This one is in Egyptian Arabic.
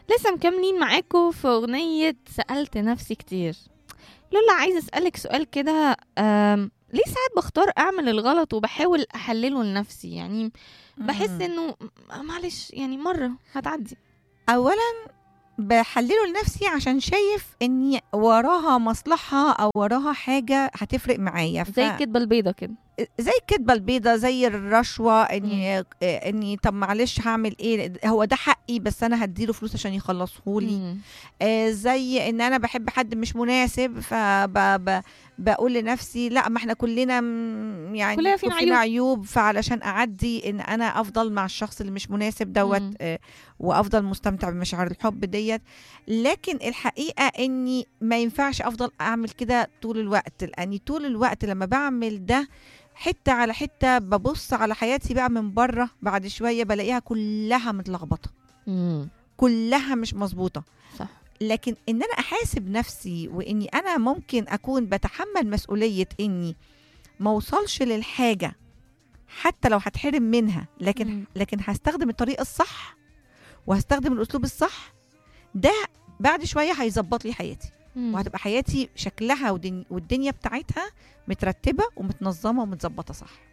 لسه مكملين معاكم في أغنية سألت نفسي كتير لولا عايزة أسألك سؤال كده أم، ليه ساعات بختار أعمل الغلط وبحاول أحلله لنفسي يعني بحس مم. إنه م- معلش يعني مرة هتعدي اولا بحلله لنفسي عشان شايف اني وراها مصلحه او وراها حاجه هتفرق معايا ف- زي الكدبة البيضة كده زي الكدبه البيضه زي الرشوه اني اني طب معلش هعمل ايه هو ده حقي بس انا هديله فلوس عشان يخلصهولي مم. آه زي ان انا بحب حد مش مناسب فبقول لنفسي لا ما احنا كلنا م- يعني كلنا فينا عيوب. عيوب فعلشان اعدي ان انا افضل مع الشخص اللي مش مناسب دوت مم. آه وافضل مستمتع بمشاعر الحب ديت لكن الحقيقه اني ما ينفعش افضل اعمل كده طول الوقت لاني طول الوقت لما بعمل ده حته على حته ببص على حياتي بقى من بره بعد شويه بلاقيها كلها متلخبطه مم. كلها مش مظبوطه صح لكن ان انا احاسب نفسي واني انا ممكن اكون بتحمل مسؤوليه اني ما اوصلش للحاجه حتى لو هتحرم منها لكن مم. لكن هستخدم الطريقه الصح وهستخدم الاسلوب الصح ده بعد شويه هيظبط لي حياتي مم. وهتبقى حياتي شكلها ودن- والدنيا بتاعتها مترتبه ومتنظمه ومتظبطه صح